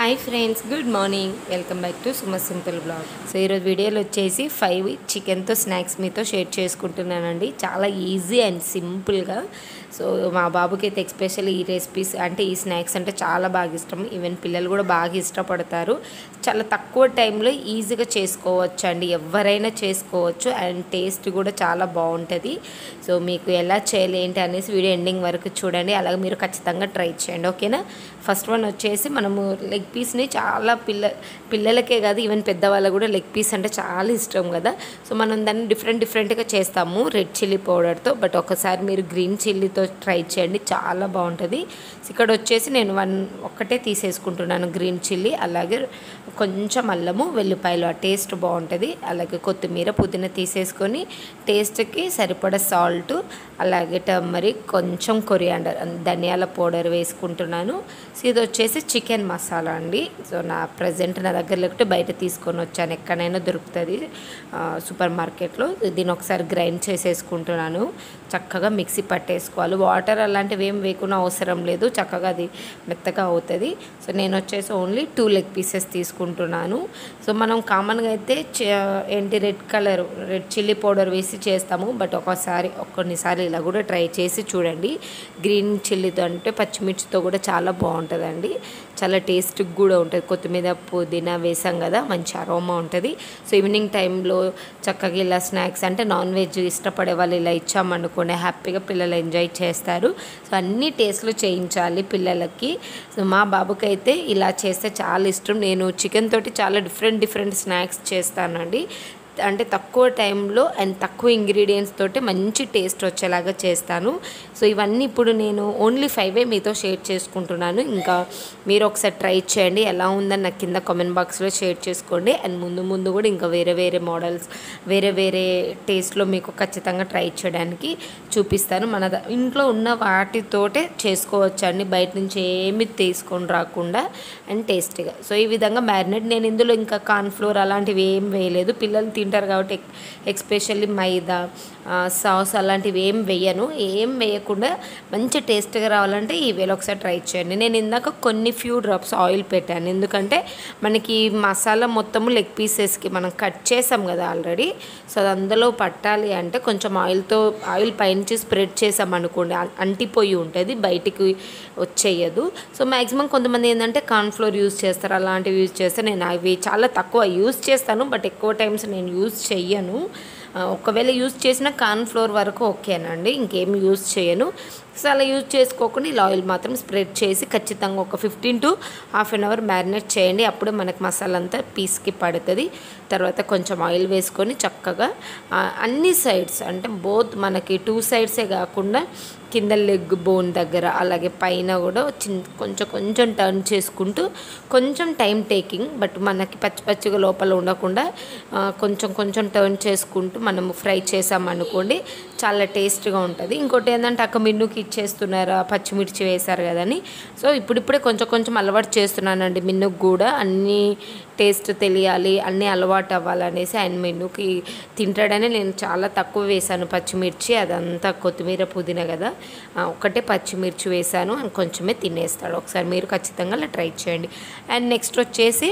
hi friends good morning welcome back to Suma simple blog so ఈరోజు వీడియోలో వచ్చేసి five చికెన్తో స్నాక్స్ మీతో షేర్ చేసుకుంటున్నానండి చాలా ఈజీ అండ్ సింపుల్గా సో మా బాబుకి అయితే ఎక్స్పెషల్లీ ఈ రెసిపీస్ అంటే ఈ స్నాక్స్ అంటే చాలా బాగా ఇష్టం ఈవెన్ పిల్లలు కూడా బాగా ఇష్టపడతారు చాలా తక్కువ టైంలో ఈజీగా చేసుకోవచ్చు అండి ఎవరైనా చేసుకోవచ్చు అండ్ టేస్ట్ కూడా చాలా బాగుంటుంది సో మీకు ఎలా చేయాలి ఏంటి అనేసి వీడియో ఎండింగ్ వరకు చూడండి అలాగే మీరు ఖచ్చితంగా ట్రై చేయండి ఓకేనా ఫస్ట్ వన్ వచ్చేసి మనము లెగ్ పీస్ని చాలా పిల్ల పిల్లలకే కాదు ఈవెన్ పెద్దవాళ్ళకు కూడా లెగ్ పీస్ అంటే చాలా ఇష్టం కదా సో మనం దాన్ని డిఫరెంట్ డిఫరెంట్గా చేస్తాము రెడ్ చిల్లీ పౌడర్తో బట్ ఒకసారి మీరు గ్రీన్ చిల్లీతో ట్రై చేయండి చాలా బాగుంటుంది సో ఇక్కడ వచ్చేసి నేను వన్ ఒక్కటే తీసేసుకుంటున్నాను గ్రీన్ చిల్లీ అలాగే కొంచెం అల్లము వెల్లిపాయలు ఆ టేస్ట్ బాగుంటుంది అలాగే కొత్తిమీర పుదీనా తీసేసుకొని టేస్ట్కి సరిపడ సాల్ట్ అలాగే టర్మరిక్ కొంచెం కొరియాండర్ ధనియాల పౌడర్ వేసుకుంటున్నాను సో ఇది వచ్చేసి చికెన్ మసాలా అండి సో నా ప్రజెంట్ నా దగ్గర లేకపోతే బయట తీసుకొని వచ్చాను ఎక్కడైనా దొరుకుతుంది ఆ, సూపర్ మార్కెట్లో దీన్ని ఒకసారి గ్రైండ్ చేసేసుకుంటున్నాను చక్కగా మిక్సీ పట్టేసుకోవాలి వాటర్ అలాంటివి ఏం వేయకుండా అవసరం లేదు చక్కగా అది మెత్తగా అవుతుంది సో నేను వచ్చేసి ఓన్లీ టూ లెగ్ పీసెస్ తీసుకుంటున్నాను సో మనం కామన్గా అయితే చ- ఏంటి red colour red chilli powder వేసి చేస్తాము బట్ ఒకసారి కొన్నిసార్లు ఇలా కూడా ట్రై చేసి చూడండి గ్రీన్ చిల్లీతో అంటే పచ్చిమిర్చితో కూడా చాలా బాగుంటుందండి చాలా టేస్ట్ కూడా ఉంటుంది కొత్తిమీర పుదీనా వేసాం కదా మంచి అరోమా ఉంటుంది సో ఈవినింగ్ టైంలో చక్కగా ఇలా స్నాక్స్ అంటే నాన్ వెజ్ ఇష్టపడే వాళ్ళు ఇలా ఇచ్చామనుకోండి హ్యాపీగా పిల్లలు ఎంజాయ్ చేస్తారు సో అన్ని టేస్ట్లు చేయించాలి పిల్లలకి సో మా బాబుకి అయితే ఇలా చేస్తే చాలా ఇష్టం నేను చికెన్ తోటి చాలా డిఫరెంట్ డిఫరెంట్ స్నాక్స్ చేస్తానండి అంటే తక్కువ టైంలో అండ్ తక్కువ ఇంగ్రీడియంట్స్ తోటి మంచి టేస్ట్ వచ్చేలాగా చేస్తాను సో ఇవన్నీ ఇప్పుడు నేను ఓన్లీ ఫైవే మీతో షేర్ చేసుకుంటున్నాను ఇంకా మీరు ఒకసారి ట్రై చేయండి ఎలా ఉందని నాకు కింద కామెంట్ బాక్స్లో షేర్ చేసుకోండి అండ్ ముందు ముందు కూడా ఇంకా వేరే వేరే మోడల్స్ వేరే వేరే టేస్ట్లో మీకు ఖచ్చితంగా ట్రై చేయడానికి చూపిస్తాను మన ద- ఇంట్లో ఉన్న వాటితోటే చేసుకోవచ్చు అండి బయట నుంచి ఏమి తీసుకొని రాకుండా అండ్ టేస్టీగా సో ఈ విధంగా మ్యారినేట్ నేను ఇందులో ఇంకా కార్న్ఫ్లోర్ అలాంటివి ఏం వేయలేదు పిల్లలు తింటారు కాబట్టి ఎక్- ఎక్స్పెషల్లీ మైదా ఆ, సాస్ అలాంటివి ఏం వేయను ఏం వేయకుండా మంచి టేస్ట్గా రావాలంటే ఈ వేళ ఒకసారి ట్రై చేయండి నేను ఇందాక కొన్ని ఫ్యూ డ్రాప్స్ ఆయిల్ పెట్టాను ఎందుకంటే మనకి మసాలా మొత్తము లెగ్ పీసెస్కి మనం కట్ చేసాం కదా ఆల్రెడీ సో అది అందులో పట్టాలి అంటే కొంచెం ఆయిల్తో ఆయిల్ పైనుంచి స్ప్రెడ్ చేసాం అనుకోండి అం- అంటిపోయి ఉంటుంది బయటికి వచ్చేయదు సో మ్యాక్సిమం కొంతమంది ఏంటంటే కార్న్ఫ్లోర్ యూజ్ చేస్తారు అలాంటివి యూజ్ చేస్తే నేను అవి చాలా తక్కువ యూజ్ చేస్తాను బట్ ఎక్కువ టైమ్స్ నేను యూజ్ చెయ్యను ఆ, ఒకవేళ యూజ్ చేసిన కార్న్ ఫ్లోర్ వరకు ఓకేనండి ఇంకేం యూజ్ చేయను సో అలా యూజ్ చేసుకోకుండా ఇలా ఆయిల్ మాత్రం స్ప్రెడ్ చేసి ఖచ్చితంగా ఒక fifteen to half an hour marinate చేయండి అప్పుడే మనకి మసాలా అంతా పీస్కి పడుతుంది తర్వాత కొంచెం ఆయిల్ వేసుకొని చక్కగా ఆ, అన్ని సైడ్స్ అంటే బోత్ మనకి టూ సైడ్సే కాకుండా కింద లెగ్ బోన్ దగ్గర అలాగే పైన కూడా చిన్ కొంచెం కొంచెం టర్న్ చేసుకుంటూ కొంచెం టైం టేకింగ్ బట్ మనకి పచ్చి పచ్చిగా లోపల ఉండకుండా ఆ, కొంచెం కొంచెం టర్న్ చేసుకుంటూ మనము ఫ్రై చేసామనుకోండి చాలా టేస్ట్గా ఉంటుంది ఇంకోటి ఏంటంటే అక్క మిన్నుకి ఇచ్చేస్తున్నారా పచ్చిమిర్చి వేశారు కదని సో ఇప్పుడిప్పుడే కొంచెం కొంచెం అలవాటు చేస్తున్నానండి మిన్నుకు కూడా అన్నీ టేస్ట్ తెలియాలి అన్నీ అలవాటు అవ్వాలనేసి ఆయన మెనుకి తింటాడని నేను చాలా తక్కువ వేశాను పచ్చిమిర్చి అదంతా కొత్తిమీర పుదీనా కదా ఆ, ఒకటే పచ్చిమిర్చి వేశాను అండ్ కొంచెమే తినేస్తాడు ఒకసారి మీరు ఖచ్చితంగా అలా ట్రై చేయండి అండ్ నెక్స్ట్ వచ్చేసి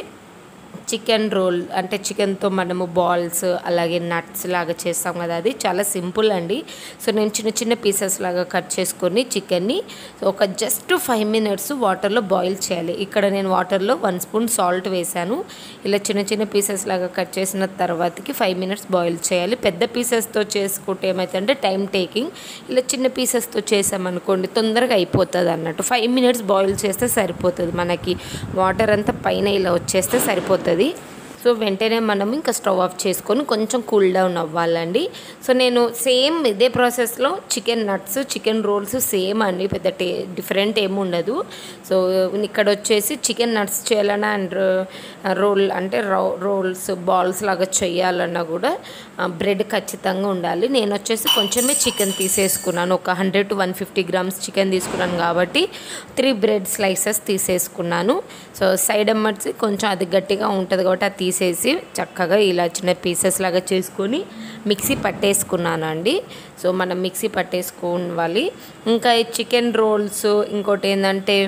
చికెన్ రోల్ అంటే చికెన్తో మనము బాల్స్ అలాగే నట్స్ లాగా చేస్తాం కదా అది చాలా సింపుల్ అండి సో నేను చిన్న చిన్న పీసెస్ లాగా కట్ చేసుకొని చికెన్ని ఒక జస్ట్ ఫైవ్ మినిట్స్ వాటర్లో బాయిల్ చేయాలి ఇక్కడ నేను వాటర్లో వన్ స్పూన్ సాల్ట్ వేసాను ఇలా చిన్న చిన్న పీసెస్ లాగా కట్ చేసిన తర్వాతకి ఫైవ్ మినిట్స్ బాయిల్ చేయాలి పెద్ద పీసెస్తో చేసుకుంటే ఏమైతుందంటే టైం టేకింగ్ ఇలా చిన్న పీసెస్తో చేసామనుకోండి తొందరగా అయిపోతుంది అన్నట్టు ఫైవ్ మినిట్స్ బాయిల్ చేస్తే సరిపోతుంది మనకి వాటర్ అంతా పైన ఇలా వచ్చేస్తే సరిపోతుంది సో వెంటనే మనం ఇంకా స్టవ్ ఆఫ్ చేసుకొని కొంచెం కూల్ డౌన్ అవ్వాలండి సో నేను సేమ్ ఇదే ప్రాసెస్లో chicken nuts chicken rolls same అండి పెద్ద టే డిఫరెంట్ ఏమి ఉండదు సో ఇక్కడ వచ్చేసి చికెన్ నట్స్ చేయాలన్నా అండ్ రోల్ అంటే రో రోల్స్ బాల్స్ లాగా చేయాలన్నా కూడా బ్రెడ్ ఖచ్చితంగా ఉండాలి నేను వచ్చేసి కొంచెమే చికెన్ తీసేసుకున్నాను ఒక hundred to one fifty grams chicken తీసుకున్నాను కాబట్టి త్రీ బ్రెడ్ స్లైసెస్ తీసేసుకున్నాను సో సైడ్ ఎమ్మర్స్ కొంచెం అది గట్టిగా ఉంటుంది కాబట్టి అది తీసేసి చక్కగా ఇలా చిన్న పీసెస్ లాగా చేసుకొని మిక్సీ పట్టేసుకున్నాను అండి సో మనం మిక్సీ పట్టేసుకోవాలి ఇంకా ఈ చికెన్ రోల్స్ ఇంకోటి ఏంటంటే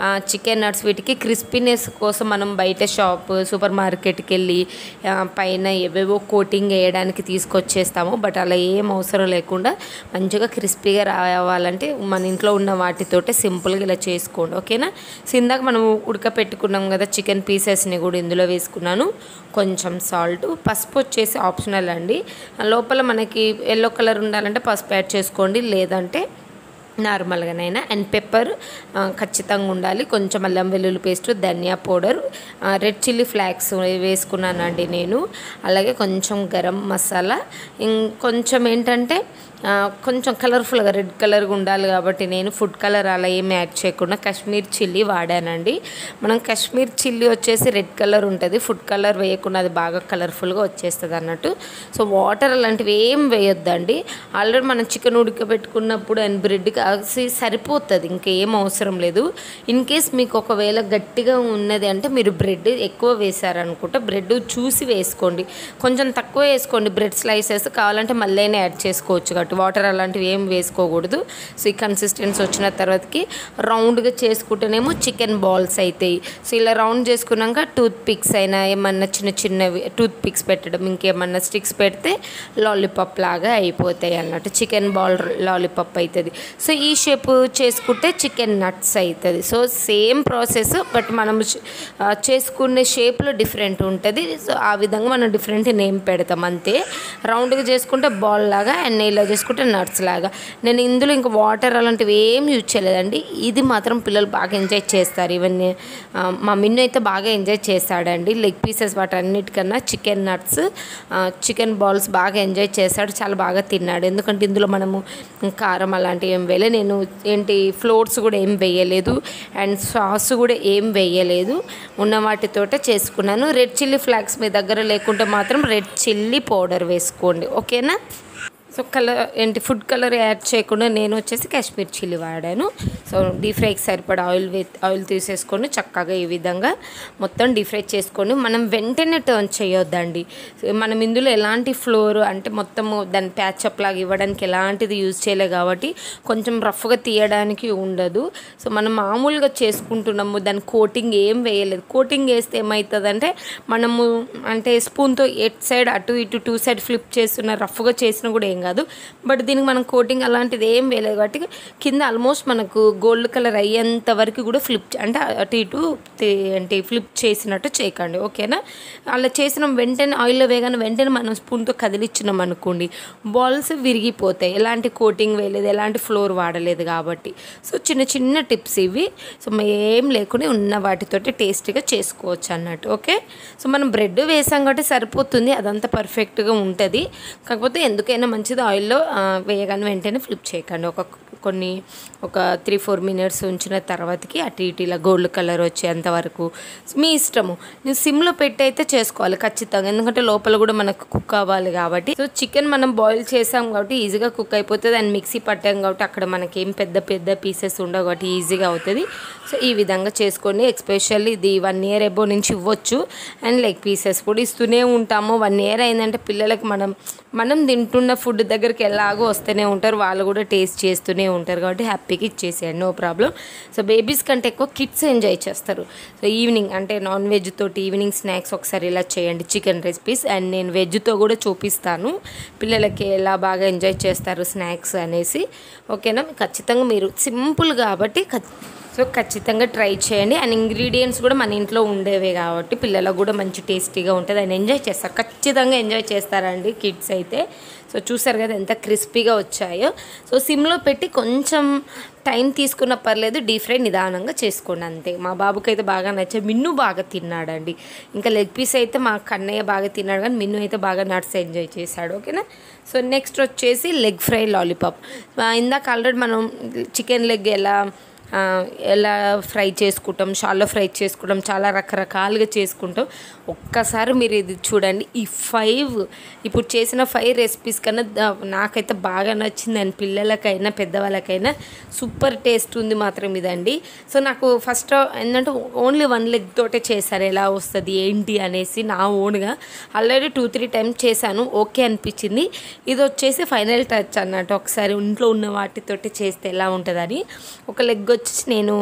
చికెన్ నట్స్ వీటికి క్రిస్పీనెస్ కోసం మనం బయట షాప్ సూపర్ మార్కెట్కి వెళ్ళి ఆ, పైన ఏవేవో కోటింగ్ వేయడానికి తీసుకొచ్చేస్తాము బట్ అలా ఏం అవసరం లేకుండా మంచిగా క్రిస్పీగా రావాలంటే మన ఇంట్లో ఉన్న వాటితోటే సింపుల్గా ఇలా చేసుకోండి ఓకేనా సో ఇందాక మనం ఉడకపెట్టుకున్నాం కదా చికెన్ పీసెస్ని కూడా ఇందులో వేసుకున్నాను కొంచెం సాల్ట్ పసుపు వచ్చేసి ఆప్షనల్ అండి లోపల మనకి ఎల్లో కలర్ ఉండాలంటే పసుపు యాడ్ చేసుకోండి లేదంటే నార్మల్గానైనా అండ్ పెప్పర్ ఖచ్చితంగా ఉండాలి కొంచెం అల్లం వెల్లుల్లి పేస్ట్ ధనియా పౌడర్ రెడ్ చిల్లీ ఫ్లాక్స్ వేసుకున్నానండి నేను అలాగే కొంచెం గరం మసాలా ఇంకొంచెం ఏంటంటే ఆ, కొంచెం కలర్ఫుల్గా రెడ్ కలర్గా ఉండాలి కాబట్టి నేను ఫుడ్ కలర్ అలా ఏమి యాడ్ చేయకుండా కాశ్మీర్ చిల్లీ వాడానండి మనం కాశ్మీర్ చిల్లీ వచ్చేసి రెడ్ కలర్ ఉంటుంది ఫుడ్ కలర్ వేయకుండా అది బాగా కలర్ఫుల్గా వచ్చేస్తుంది అన్నట్టు సో వాటర్ అలాంటివి ఏం వేయొద్దండి ఆల్రెడీ మనం చికెన్ ఉడకబెట్టుకున్నప్పుడు అండ్ బ్రెడ్ కాసి సరిపోతుంది ఇంకేం అవసరం లేదు ఇన్ కేస్ మీకు ఒకవేళ గట్టిగా ఉన్నది అంటే మీరు బ్రెడ్ ఎక్కువ వేసారనుకుంటే బ్రెడ్ చూసి వేసుకోండి కొంచెం తక్కువ వేసుకోండి బ్రెడ్ స్లైసెస్ కావాలంటే మళ్ళీ యాడ్ చేసుకోవచ్చు కాబట్టి వాటర్ అలాంటివి ఏం వేసుకోకూడదు సో ఈ కన్సిస్టెన్సీ వచ్చిన తర్వాతకి రౌండ్గా చేసుకుంటేనేమో చికెన్ బాల్స్ అవుతాయి సో ఇలా రౌండ్ చేసుకున్నాక టూత్ పిక్స్ అయినా ఏమన్నా చిన్న చిన్నవి టూత్ పిక్స్ పెట్టడం ఇంకేమన్నా స్టిక్స్ పెడితే లాలీపాప్ లాగా అయిపోతాయి అన్నట్టు చికెన్ బాల్ లాలీపాప్ అవుతుంది సో ఈ షేప్ చేసుకుంటే చికెన్ నట్స్ అవుతుంది సో సేమ్ ప్రాసెస్ బట్ మనం ష- ఆ, చేసుకునే షేప్లో డిఫరెంట్ ఉంటుంది సో ఆ విధంగా మనం డిఫరెంట్ నేమ్ పెడతాం అంతే రౌండ్గా చేసుకుంటే బాల్ లాగా అండ్ ఇలా చేసుకుంటే నట్స్ లాగా నేను ఇందులో ఇంకా వాటర్ అలాంటివి ఏం యూజ్ చేయలేదండి ఇది మాత్రం పిల్లలు బాగా ఎంజాయ్ చేస్తారు ఇవన్నీ ఆ, మా మిన్ను అయితే బాగా ఎంజాయ్ చేస్తాడండి లెగ్ పీసెస్ వాటి అన్నిటికన్నా చికెన్ నట్స్ చికెన్ బాల్స్ బాగా ఎంజాయ్ చేస్తాడు చాలా బాగా తిన్నాడు ఎందుకంటే ఇందులో మనము కారం అలాంటివి ఏం వేయలేదు నేను ఏంటి ఫ్లోర్స్ కూడా ఏం వేయలేదు అండ్ సాస్ కూడా ఏం వేయలేదు ఉన్న వాటితోటే చేసుకున్నాను రెడ్ చిల్లీ ఫ్లాక్స్ మీ దగ్గర లేకుంటే మాత్రం రెడ్ చిల్లీ పౌడర్ వేసుకోండి ఓకేనా సో కలర్ ఏంటి ఫుడ్ కలర్ యాడ్ చేయకుండా నేను వచ్చేసి కాశ్మీర్ చిల్లీ వాడాను సో డీప్ ఫ్రైకి సరిపడా ఆయిల్ వే ఆయిల్ తీసేసుకొని చక్కగా ఈ విధంగా మొత్తం డీప్ ఫ్రై చేసుకొని మనం వెంటనే టర్న్ చేయొద్దండి సో మనం ఇందులో ఎలాంటి ఫ్లోర్ అంటే మొత్తము దాని ప్యాచప్ లాగా ఇవ్వడానికి ఎలాంటిది యూజ్ చేయలేదు కాబట్టి కొంచెం రఫ్గా తీయడానికి ఉండదు సో మనం మామూలుగా చేసుకుంటున్నాము దాని కోటింగ్ ఏం వేయలేదు కోటింగ్ వేస్తే ఏమవుతుందంటే మనము అంటే స్పూన్తో ఎట్ సైడ్ అటు ఇటు టూ సైడ్ ఫ్లిప్ చేస్తున్న రఫ్గా చేసినా కూడా ఏం కాదు బట్ దీనికి మనం కోటింగ్ అలాంటిది ఏం వేయలేదు కాబట్టి కింద ఆల్మోస్ట్ మనకు గోల్డ్ కలర్ అయ్యేంత వరకు కూడా ఫ్లిప్ అంటే అటు ఇటు తే- అంటే ఫ్లిప్ చేసినట్టు చేయకండి ఓకేనా అలా చేసిన వెంటనే ఆయిల్లో వేగానే వెంటనే మనం స్పూన్తో కదిలిచ్చినాం అనుకోండి బాల్స్ విరిగిపోతాయి ఎలాంటి కోటింగ్ వేయలేదు ఎలాంటి ఫ్లోర్ వాడలేదు కాబట్టి సో చిన్న చిన్న టిప్స్ ఇవి సో ఏం లేకుండా ఉన్న వాటితోటి టేస్టీగా చేసుకోవచ్చు అన్నట్టు ఓకే సో మనం బ్రెడ్ వేసాం కాబట్టి సరిపోతుంది అదంతా పర్ఫెక్ట్గా ఉంటుంది కాకపోతే ఎందుకైనా మంచిది ఆయిల్లో ఆ, వేయగానే వెంటనే ఫ్లిప్ చేయకండి ఒక కొన్ని ఒక త్రీ ఫోర్ మినిట్స్ ఉంచిన తర్వాతకి అటు ఇటు ఇలా గోల్డ్ కలర్ వచ్చేంత వరకు మీ ఇష్టము నేను సిమ్లో పెట్టి అయితే చేసుకోవాలి ఖచ్చితంగా ఎందుకంటే లోపల కూడా మనకు కుక్ అవ్వాలి కాబట్టి సో చికెన్ మనం బాయిల్ చేసాం కాబట్టి ఈజీగా కుక్ అయిపోతుంది అండ్ మిక్సీ పట్టాం కాబట్టి అక్కడ మనకి ఏం పెద్ద పెద్ద పీసెస్ ఉండవు కాబట్టి ఈజీగా అవుతుంది సో ఈ విధంగా చేసుకొని ఎక్స్పెషల్లీ ఇది వన్ ఇయర్ ఎబో నుంచి ఇవ్వచ్చు అండ్ లెగ్ పీసెస్ కూడా ఇస్తూనే ఉంటాము వన్ ఇయర్ అయిందంటే పిల్లలకి మనం మనం తింటున్న ఫుడ్ దగ్గరికి ఎలాగో వస్తూనే ఉంటారు వాళ్ళు కూడా టేస్ట్ చేస్తూనే ఉంటారు కాబట్టి హ్యాపీగా ఇచ్చేసేయండి నో ప్రాబ్లం సో బేబీస్ కంటే ఎక్కువ కిడ్స్ ఎంజాయ్ చేస్తారు సో ఈవినింగ్ అంటే నాన్ వెజ్ తోటి ఈవినింగ్ స్నాక్స్ ఒకసారి ఇలా చేయండి చికెన్ రెసిపీస్ అండ్ నేను వెజ్తో కూడా చూపిస్తాను పిల్లలకి ఎలా బాగా ఎంజాయ్ చేస్తారు స్నాక్స్ అనేసి ఓకేనా ఖచ్చితంగా మీరు సింపుల్ కాబట్టి ఖచ్- సో ఖచ్చితంగా ట్రై చేయండి అండ్ ఇంగ్రీడియంట్స్ కూడా మన ఇంట్లో ఉండేవే కాబట్టి పిల్లలకు కూడా మంచి టేస్టీగా ఉంటుంది అండ్ ఎంజాయ్ చేస్తారు ఖచ్చితంగా ఎంజాయ్ చేస్తారండి కిడ్స్ అయితే సో చూసారు కదా ఎంత క్రిస్పీగా వచ్చాయో సో సిమ్లో పెట్టి కొంచెం టైం తీసుకున్న పర్లేదు డీప్ ఫ్రై నిదానంగా చేసుకోండి అంతే మా బాబుకి అయితే బాగా నచ్చాయి మిన్ను బాగా తిన్నాడండి ఇంకా లెగ్ పీస్ అయితే మా కన్నయ్య బాగా తిన్నాడు కానీ మిన్ను అయితే బాగా నట్స్ ఎంజాయ్ చేశాడు ఓకేనా సో నెక్స్ట్ వచ్చేసి లెగ్ ఫ్రై లాలీపాప్ ఇందాక ఆల్రెడీ మనం చికెన్ లెగ్ ఎలా ఆ, ఎలా ఫ్రై చేసుకుంటాం షాల్లో ఫ్రై చేసుకుంటాం చాలా రకరకాలుగా చేసుకుంటాం ఒక్కసారి మీరు ఇది చూడండి ఈ ఫైవ్ ఇప్పుడు చేసిన ఫైవ్ రెసిపీస్ కన్నా ద- నాకైతే బాగా నచ్చింది అండ్ పిల్లలకైనా పెద్దవాళ్ళకైనా సూపర్ టేస్ట్ ఉంది మాత్రం ఇదండి సో నాకు ఫస్ట్ ఏంటంటే ఓన్లీ వన్ లెగ్ తోటే చేశాను ఎలా వస్తుంది ఏంటి అనేసి నా ఓన్గా ఆల్రెడీ టూ త్రీ టైమ్స్ చేశాను ఓకే అనిపించింది ఇది వచ్చేసి ఫైనల్ టచ్ అన్నట్టు ఒకసారి ఇంట్లో ఉన్న వాటితోటి చేస్తే ఎలా ఉంటుందని ఒక లెగ్ వచ్చేసి నేను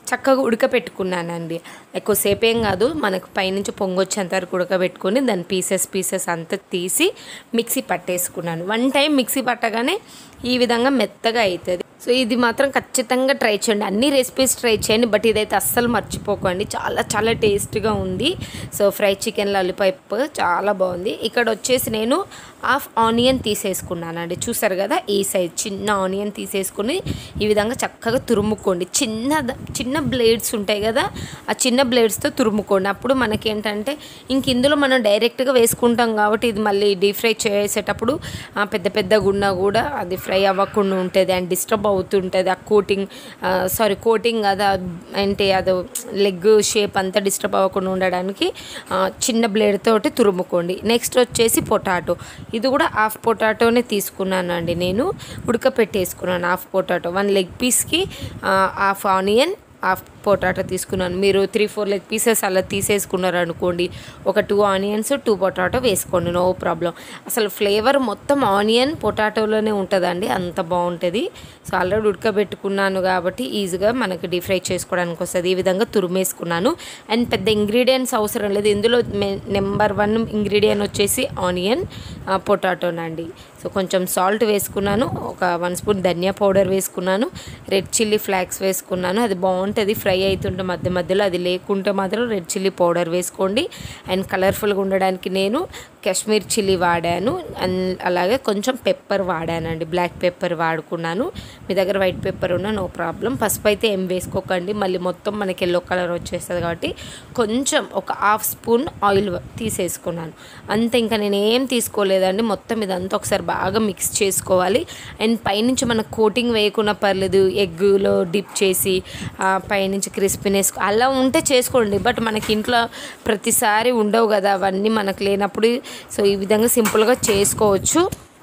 చక్కగా ఉడకపెట్టుకున్నానండి ఎక్కువసేపు ఏం కాదు మనకు పైనుంచి పొంగొచ్చేంత వరకు ఉడకబెట్టుకొని దాని పీసెస్ పీసెస్ అంతా తీసి మిక్సీ పట్టేసుకున్నాను వన్ టైం మిక్సీ పట్టగానే ఈ విధంగా మెత్తగా అవుతుంది సో ఇది మాత్రం ఖచ్చితంగా ట్రై చేయండి అన్ని రెసిపీస్ ట్రై చేయండి బట్ ఇదైతే అస్సలు మర్చిపోకండి చాలా చాలా టేస్ట్గా ఉంది సో ఫ్రై చికెన్ లాలీపాప్ చాలా బాగుంది ఇక్కడ వచ్చేసి నేను హాఫ్ ఆనియన్ తీసేసుకున్నానండి చూసారు కదా ఈ సైజ్ చిన్న ఆనియన్ తీసేసుకుని ఈ విధంగా చక్కగా తురుముకోండి చిన్న చిన్న బ్లేడ్స్ ఉంటాయి కదా ఆ చిన్న బ్లేడ్స్తో తురుముకోండి అప్పుడు మనకేంటంటే ఇంక ఇందులో మనం డైరెక్ట్గా వేసుకుంటాం కాబట్టి ఇది మళ్ళీ డీప్ ఫ్రై చేసేటప్పుడు ఆ, పెద్ద పెద్ద గున్నా కూడా అది ఫ్రై అవ్వకుండా ఉంటుంది అండ్ డిస్టర్బ్ అవుతుంటుంది ఆ కోటింగ్ సారీ కోటింగ్ కదా అంటే అదో లెగ్ షేప్ అంతా డిస్టర్బ్ అవ్వకుండా ఉండడానికి ఆ, చిన్న బ్లేడ్ తోటి తురుముకోండి నెక్స్ట్ వచ్చేసి పొటాటో ఇది కూడా హాఫ్ పొటాటోనే తీసుకున్నానండి నేను ఉడకపెట్టేసుకున్నాను హాఫ్ పొటాటో వన్ లెగ్ పీస్కి హాఫ్ ఆనియన్ హాఫ్ పొటాటో తీసుకున్నాను మీరు త్రీ ఫోర్ లెగ్ పీసెస్ అలా తీసేసుకున్నారు అనుకోండి ఒక టూ ఆనియన్స్ టూ పొటాటో వేసుకోండి నో ప్రాబ్లం అసలు ఫ్లేవర్ మొత్తం ఆనియన్ పొటాటోలోనే ఉంటుందండి అంత బాగుంటుంది సో ఆల్రెడీ ఉడకబెట్టుకున్నాను కాబట్టి ఈజీగా మనకి డీప్ ఫ్రై చేసుకోవడానికి వస్తుంది ఈ విధంగా తురిమేసుకున్నాను అండ్ పెద్ద ఇంగ్రీడియంట్స్ అవసరం లేదు ఇందులో నెంబర్ వన్ ఇంగ్రీడియంట్ వచ్చేసి ఆనియన్ పొటాటోనండి సో కొంచెం సాల్ట్ వేసుకున్నాను ఒక వన్ స్పూన్ ధనియా పౌడర్ వేసుకున్నాను రెడ్ చిల్లీ ఫ్లాక్స్ వేసుకున్నాను అది బాగుంటుంది ఫ్రై అవుతుంటే మధ్య మధ్యలో అది లేకుంటే మాత్రం రెడ్ చిల్లీ పౌడర్ వేసుకోండి అండ్ కలర్ఫుల్గా ఉండడానికి నేను కాశ్మీర్ చిల్లీ వాడాను అండ్ అలాగే కొంచెం పెప్పర్ వాడానండి బ్లాక్ పెప్పర్ వాడుకున్నాను మీ దగ్గర వైట్ పెప్పర్ ఉన్నా నో ప్రాబ్లం పసుపు అయితే ఏం వేసుకోకండి మళ్ళీ మొత్తం మనకి ఎల్లో కలర్ వచ్చేస్తుంది కాబట్టి కొంచెం ఒక హాఫ్ స్పూన్ ఆయిల్ తీసేసుకున్నాను అంతే ఇంకా నేను ఏం తీసుకోలేదండి మొత్తం ఇదంతా ఒకసారి బాగా మిక్స్ చేసుకోవాలి అండ్ పైనుంచి మనకు కోటింగ్ వేయకుండా పర్లేదు ఎగ్గులో డిప్ చేసి ఆ, పైనుంచి క్రిస్పీనెస్ అలా ఉంటే చేసుకోండి బట్ మనకి ఇంట్లో ప్రతిసారి ఉండవు కదా అవన్నీ మనకు లేనప్పుడు సో ఈ విధంగా సింపుల్గా చేసుకోవచ్చు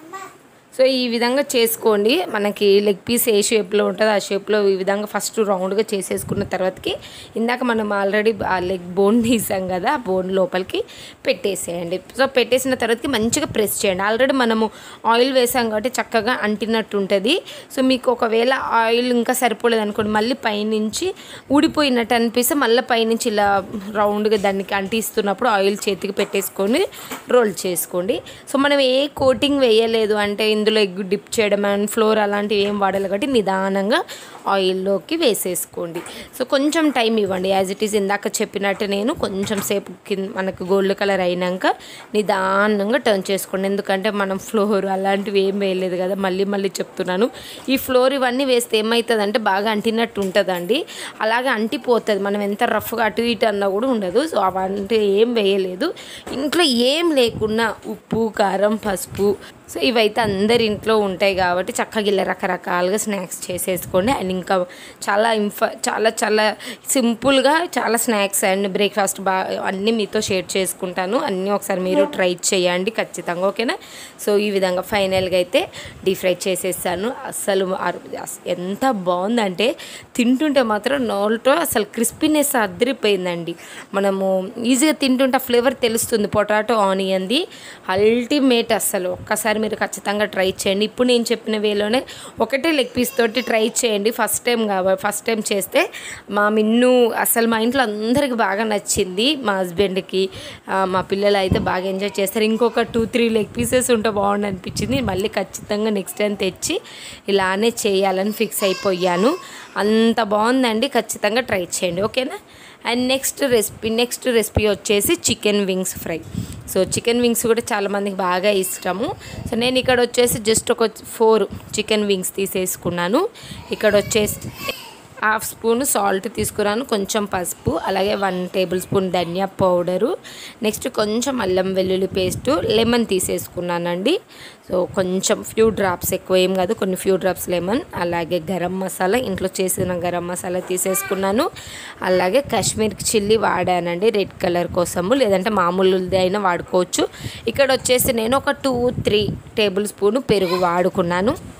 సో ఈ విధంగా చేసుకోండి మనకి లెగ్ పీస్ ఏ షేప్లో ఉంటుందో ఆ షేప్లో ఈ విధంగా ఫస్ట్ రౌండ్గా చేసేసుకున్న తర్వాతకి ఇందాక మనం ఆల్రెడీ ఆ లెగ్ బోన్ తీసాం కదా ఆ బోన్ లోపలికి పెట్టేసేయండి సో పెట్టేసిన తర్వాతకి మంచిగా ప్రెస్ చేయండి ఆల్రెడీ మనము ఆయిల్ వేసాం కాబట్టి చక్కగా అంటినట్టు ఉంటుంది సో మీకు ఒకవేళ ఆయిల్ ఇంకా సరిపోలేదు అనుకోండి మళ్ళీ పైనుంచి ఊడిపోయినట్టు అనిపిస్తే మళ్ళీ పైనుంచి ఇలా రౌండ్గా దానికి అంటిస్తున్నప్పుడు ఆయిల్ చేతికి పెట్టేసుకొని రోల్ చేసుకోండి సో మనం ఏ కోటింగ్ వేయలేదు అంటే ఇందులో ఎగ్ డిప్ చేయడం అండ్ ఫ్లోర్ అలాంటివి ఏం వాడాలి కాబట్టి నిదానంగా ఆయిల్లోకి వేసేసుకోండి సో కొంచెం టైం ఇవ్వండి యాజ్ ఇట్ ఈస్ ఇందాక చెప్పినట్టు నేను కొంచెం సేపు కింద మనకు గోల్డ్ కలర్ అయినాక నిదానంగా టర్న్ చేసుకోండి ఎందుకంటే మనం ఫ్లోర్ అలాంటివి ఏం వేయలేదు కదా మళ్ళీ మళ్ళీ చెప్తున్నాను ఈ ఫ్లోర్ ఇవన్నీ వేస్తే ఏమవుతుంది అంటే బాగా అంటినట్టు ఉంటుందండి అలాగే అంటిపోతుంది మనం ఎంత రఫ్గా అటు ఇటు అన్నా కూడా ఉండదు సో అవంటే ఏం వేయలేదు ఇంట్లో ఏం లేకున్నా ఉప్పు కారం పసుపు సో ఇవైతే అందరి ఇంట్లో ఉంటాయి కాబట్టి చక్కగా ఇలా రకరకాలుగా స్నాక్స్ చేసేసుకోండి అండ్ ఇంకా చాలా ఇంఫ చాలా చాలా సింపుల్గా చాలా స్నాక్స్ అండ్ బ్రేక్ఫాస్ట్ బాగా అన్నీ మీతో షేర్ చేసుకుంటాను అన్నీ ఒకసారి మీరు ట్రై చేయండి ఖచ్చితంగా ఓకేనా సో ఈ విధంగా ఫైనల్గా అయితే డీప్ ఫ్రై చేసేసాను అసలు అర్- అస్- ఎంత బాగుందంటే తింటుంటే మాత్రం నోట్లో అసలు క్రిస్పీనెస్ అదిరిపోయిందండి మనము ఈజీగా తింటుంటే ఆ ఫ్లేవర్ తెలుస్తుంది పొటాటో ఆనియన్ది అల్టిమేట్ అసలు ఒక్కసారి మీరు ఖచ్చితంగా ట్రై చేయండి ఇప్పుడు నేను చెప్పిన వేలోనే ఒకటే లెగ్ పీస్ తోటి ట్రై చేయండి ఫస్ట్ టైం కాబట్టి ఫస్ట్ టైం చేస్తే మా మిన్ను అసలు మా ఇంట్లో అందరికి బాగా నచ్చింది మా హస్బెండ్కి ఆ, మా పిల్లలు అయితే బాగా ఎంజాయ్ చేస్తారు ఇంకొక టూ త్రీ లెగ్ పీసెస్ ఉంటే బాగుండు అనిపించింది మళ్ళీ ఖచ్చితంగా నెక్స్ట్ టైం తెచ్చి ఇలానే చేయాలని ఫిక్స్ అయిపోయాను అంత బాగుందండి ఖచ్చితంగా ట్రై చేయండి ఓకేనా and next recipe next recipe వచ్చేసి chicken wings fry so chicken wings కూడా చాలా మందికి బాగా ఇష్టము సో నేను ఇక్కడ వచ్చేసి జస్ట్ ఒక ఫోర్ చికెన్ వింగ్స్ తీసేసుకున్నాను ఇక్కడ వచ్చేసి హాఫ్ స్పూన్ సాల్ట్ తీసుకురాను కొంచెం పసుపు అలాగే వన్ టేబుల్ స్పూన్ ధనియా పౌడరు నెక్స్ట్ కొంచెం అల్లం వెల్లుల్లి పేస్టు లెమన్ తీసేసుకున్నానండి సో కొంచెం ఫ్యూ డ్రాప్స్ ఎక్కువ ఏం కాదు కొన్ని ఫ్యూ డ్రాప్స్ లెమన్ అలాగే గరం మసాలా ఇంట్లో చేసిన గరం మసాలా తీసేసుకున్నాను అలాగే కాశ్మీర్ చిల్లీ వాడానండి రెడ్ కలర్ కోసము లేదంటే మామూలుది అయినా వాడుకోవచ్చు ఇక్కడ వచ్చేసి నేను ఒక టూ త్రీ టేబుల్ స్పూన్ పెరుగు వాడుకున్నాను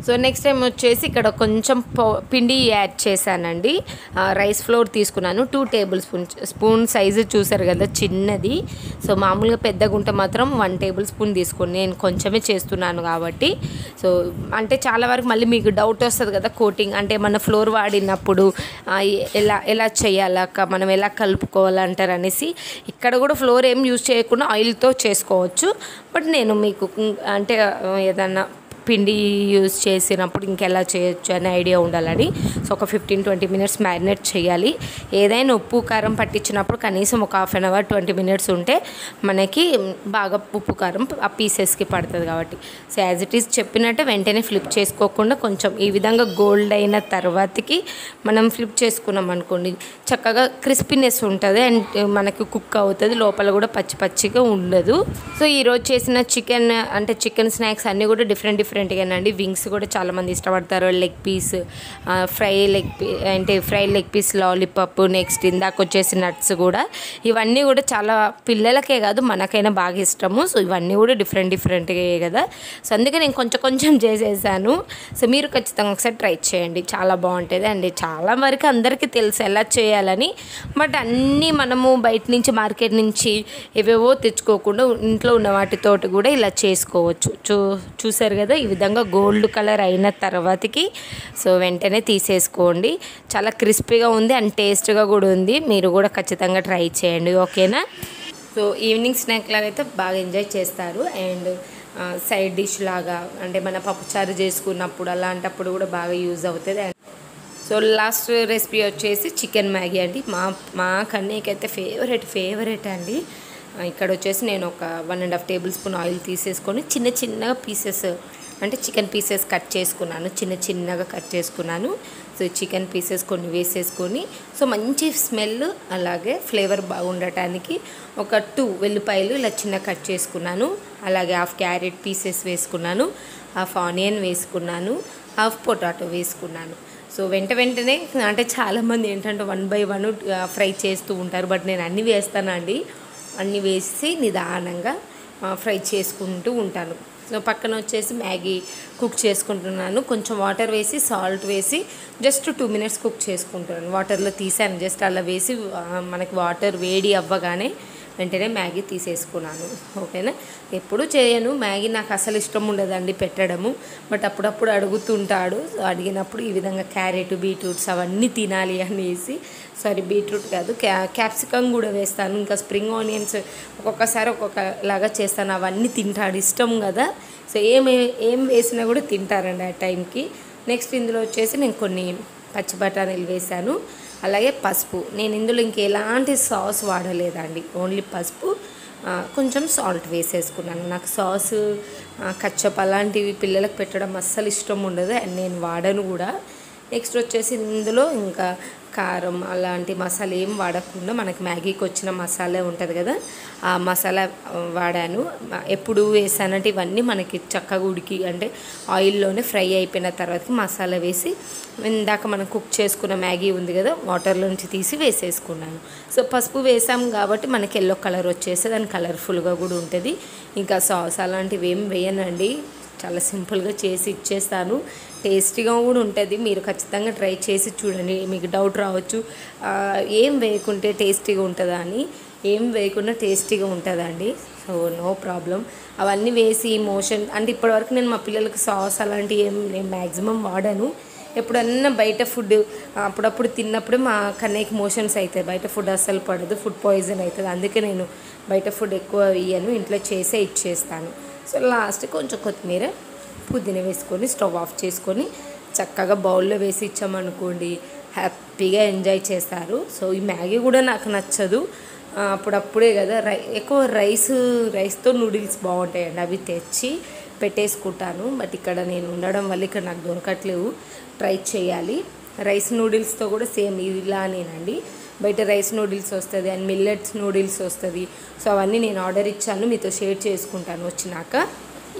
సో నెక్స్ట్ టైం వచ్చేసి ఇక్కడ కొంచెం పో- పిండి యాడ్ చేశానండి ఆ, రైస్ ఫ్లోర్ తీసుకున్నాను two tablespoon spoon size చూసారు కదా చిన్నది సో మామూలుగా పెద్దగా ఉంటే మాత్రం వన్ టేబుల్ స్పూన్ తీసుకోండి నేను కొంచెమే చేస్తున్నాను కాబట్టి సో అంటే చాలా వరకు మళ్ళీ మీకు డౌట్ వస్తుంది కదా కోటింగ్ అంటే మన ఫ్లోర్ వాడినప్పుడు ఆ, ఎలా ఎలా చేయాలక్క మనం ఎలా కలుపుకోవాలంటారు అనేసి ఇక్కడ కూడా ఫ్లోర్ ఏం యూజ్ చేయకుండా ఆయిల్తో చేసుకోవచ్చు బట్ నేను మీకు అంటే ఆ, ఏదన్నా పిండి యూజ్ చేసినప్పుడు ఇంకెలా చేయొచ్చు అనే ఐడియా ఉండాలని సో ఒక ఫిఫ్టీన్ ట్వంటీ మినిట్స్ మ్యారినేట్ చేయాలి ఏదైనా ఉప్పు కారం పట్టించినప్పుడు కనీసం ఒక half an hour twenty minutes ఉంటే మనకి బాగా ఉప్పు కారం ఆ పీసెస్కి పడుతుంది కాబట్టి సో యాజ్ ఇట్ ఈస్ చెప్పినట్టే వెంటనే ఫ్లిప్ చేసుకోకుండా కొంచెం ఈ విధంగా గోల్డ్ అయిన తర్వాతకి మనం ఫ్లిప్ చేసుకున్నాం అనుకోండి చక్కగా క్రిస్పీనెస్ ఉంటుంది అండ్ మనకి కుక్ అవుతుంది లోపల కూడా పచ్చి పచ్చిగా ఉండదు సో ఈరోజు చేసిన చికెన్ అంటే చికెన్ స్నాక్స్ అన్నీ కూడా డిఫరెంట్ డిఫరెంట్గానండి వింగ్స్ కూడా చాలామంది ఇష్టపడతారు లెగ్ పీస్ ఫ్రై లెగ్ పీ అంటే fry leg piece lollipop next ఇందాక వచ్చేసి నట్స్ కూడా ఇవన్నీ కూడా చాలా పిల్లలకే కాదు మనకైనా బాగా ఇష్టము సో ఇవన్నీ కూడా డిఫరెంట్ డిఫరెంట్గా కదా సో అందుకే నేను కొంచెం కొంచెం చేసేసాను సో మీరు ఖచ్చితంగా ఒకసారి ట్రై చేయండి చాలా బాగుంటుంది అండ్ చాలా వరకు అందరికీ తెలుసు ఎలా చేయాలని బట్ అన్నీ మనము బయట నుంచి మార్కెట్ నుంచి ఏవేవో తెచ్చుకోకుండా ఇంట్లో ఉన్న వాటితోటి కూడా ఇలా చేసుకోవచ్చు చూ చూసారు కదా ఈ విధంగా గోల్డ్ కలర్ అయిన తర్వాతకి సో వెంటనే తీసేసుకోండి చాలా క్రిస్పీగా ఉంది అండ్ టేస్ట్గా కూడా ఉంది మీరు కూడా ఖచ్చితంగా ట్రై చేయండి ఓకేనా సో ఈవినింగ్ స్నాక్ లాగా అయితే బాగా ఎంజాయ్ చేస్తారు అండ్ సైడ్ డిష్ లాగా అంటే మన పప్పుచారు చేసుకున్నప్పుడు అలాంటప్పుడు కూడా బాగా యూజ్ అవుతుంది అండ్ సో లాస్ట్ రెసిపీ వచ్చేసి చికెన్ మ్యాగీ అండి మా మా కన్నయ్యకైతే ఫేవరెట్ ఫేవరెట్ అండి ఆ, ఇక్కడ వచ్చేసి నేను ఒక one and half tablespoon oil తీసేసుకొని చిన్న చిన్నగా పీసెస్ అంటే చికెన్ పీసెస్ కట్ చేసుకున్నాను చిన్న చిన్నగా కట్ చేసుకున్నాను సో చికెన్ పీసెస్ కొన్ని వేసేసుకొని సో మంచి స్మెల్ అలాగే ఫ్లేవర్ బాగుండటానికి ఒక టూ వెల్లిపాయలు ఇలా చిన్న కట్ చేసుకున్నాను అలాగే హాఫ్ క్యారెట్ పీసెస్ వేసుకున్నాను హాఫ్ ఆనియన్ వేసుకున్నాను హాఫ్ పొటాటో వేసుకున్నాను సో వెంట వెంటనే అంటే చాలామంది ఏంటంటే వన్ బై వన్ ఫ్రై చేస్తూ ఉంటారు బట్ నేను అన్నీ వేస్తానండి అన్నీ వేసి నిదానంగా ఆ, ఫ్రై చేసుకుంటూ ఉంటాను సో పక్కన వచ్చేసి మ్యాగీ కుక్ చేసుకుంటున్నాను కొంచెం వాటర్ వేసి సాల్ట్ వేసి జస్ట్ టూ మినిట్స్ కుక్ చేసుకుంటున్నాను వాటర్లో తీసాను జస్ట్ అలా వేసి ఆ, మనకి వాటర్ వేడి అవ్వగానే వెంటనే మ్యాగీ తీసేసుకున్నాను ఓకేనా ఎప్పుడు చేయను మ్యాగీ నాకు అసలు ఇష్టం ఉండదండి పెట్టడము బట్ అప్పుడప్పుడు అడుగుతుంటాడు సో అడిగినప్పుడు ఈ విధంగా క్యారెట్ బీట్రూట్స్ అవన్నీ తినాలి అనేసి సారీ బీట్రూట్ కాదు క్యా క్యాప్సికమ్ కూడా వేస్తాను ఇంకా స్ప్రింగ్ ఆనియన్స్ ఒక్కొక్కసారి ఒక్కొక్కలాగా చేస్తాను అవన్నీ తింటాడు ఇష్టం కదా సో ఏం ఏం వేసినా కూడా తింటారండి ఆ టైంకి నెక్స్ట్ ఇందులో వచ్చేసి నేను కొన్ని పచ్చి బఠానీలు వేశాను అలాగే పసుపు నేను ఇందులో ఇంకెలాంటి సాస్ వాడలేదండి ఓన్లీ పసుపు ఆ, కొంచెం సాల్ట్ వేసేసుకున్నాను నాకు సాస్ కచ్చప్ అలాంటివి పిల్లలకు పెట్టడం అస్సలు ఇష్టం ఉండదు అండ్ నేను వాడను కూడా నెక్స్ట్ వచ్చేసి ఇందులో ఇంకా కారం అలాంటి మసాలా ఏం వాడకుండా మనకి మ్యాగీకి వచ్చిన మసాలా ఉంటుంది కదా ఆ మసాలా ఆ, వాడాను మ- ఎప్పుడు వేసానంటే ఇవన్నీ మనకి చక్కగా ఉడికి అంటే ఆయిల్లోనే ఫ్రై అయిపోయిన తర్వాత మసాలా వేసి ఇందాక మనం కుక్ చేసుకున్న మ్యాగీ ఉంది కదా వాటర్లో నుంచి తీసి వేసేసుకున్నాను సో పసుపు వేసాం కాబట్టి మనకి ఎల్లో కలర్ వచ్చేసి దాని కలర్ఫుల్గా కూడా ఉంటుంది ఇంకా సాస్ అలాంటివి ఏం వేయనండి చాలా సింపుల్గా చేసి ఇచ్చేస్తాను టేస్టీగా కూడా ఉంటుంది మీరు ఖచ్చితంగా ట్రై చేసి చూడండి మీకు డౌట్ రావచ్చు ఆ, ఏం వేయకుంటే టేస్టీగా ఉంటుందా అని ఏం వేయకుండా టేస్టీగా ఉంటుందండి సో నో ప్రాబ్లం అవన్నీ వేసి మోషన్ అంటే ఇప్పటివరకు నేను మా పిల్లలకి సాస్ అలాంటివి ఏం నేను మ్యాక్సిమం వాడాను ఎప్పుడన్నా బయట ఫుడ్ అప్పుడప్పుడు తిన్నప్పుడు మా కన్నయ్యకి మోషన్స్ అవుతాయి బయట ఫుడ్ అస్సలు పడదు ఫుడ్ పాయిజన్ అవుతుంది అందుకే నేను బయట ఫుడ్ ఎక్కువ ఇయ్యను ఇంట్లో చేసే ఇచ్చేస్తాను సో లాస్ట్ కొంచెం కొత్తిమీర పుదీనా వేసుకొని స్టవ్ ఆఫ్ చేసుకొని చక్కగా బౌల్లో వేసి ఇచ్చామనుకోండి హ్యాపీగా ఎంజాయ్ చేస్తారు సో ఈ మ్యాగీ కూడా నాకు నచ్చదు ఆ, అప్పుడప్పుడే కదా రై ఎక్కువ రైస్ రైస్తో నూడిల్స్ బాగుంటాయండి అవి తెచ్చి పెట్టేసుకుంటాను బట్ ఇక్కడ నేను ఉండడం వల్ల ఇక్కడ నాకు దొరకట్లేవు ట్రై చేయాలి రైస్ నూడిల్స్తో కూడా సేమ్ ఇలానేనండి బయట రైస్ నూడిల్స్ వస్తుంది అండ్ మిల్లెట్స్ నూడిల్స్ వస్తుంది సో అవన్నీ నేను ఆర్డర్ ఇచ్చాను మీతో షేర్ చేసుకుంటాను వచ్చినాక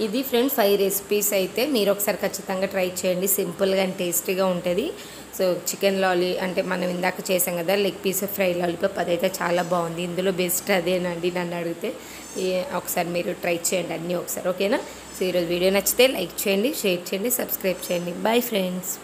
ఇది ఫ్రెండ్స్ ఫైవ్ రెసిపీస్ అయితే మీరు ఒకసారి ఖచ్చితంగా ట్రై చేయండి సింపుల్గా అండ్ టేస్టీగా ఉంటుంది సో చికెన్ లాలీ అంటే మనం ఇందాక చేసాం కదా లెగ్ పీస్ ఫ్రై లాలీపాప్ అదైతే చాలా బాగుంది ఇందులో బెస్ట్ అదేనండి నన్ను అడిగితే ఏ- ఒకసారి మీరు ట్రై చేయండి అన్నీ ఒకసారి ఓకేనా సో ఈరోజు వీడియో నచ్చితే లైక్ చేయండి షేర్ చేయండి సబ్స్క్రైబ్ చేయండి బాయ్ ఫ్రెండ్స్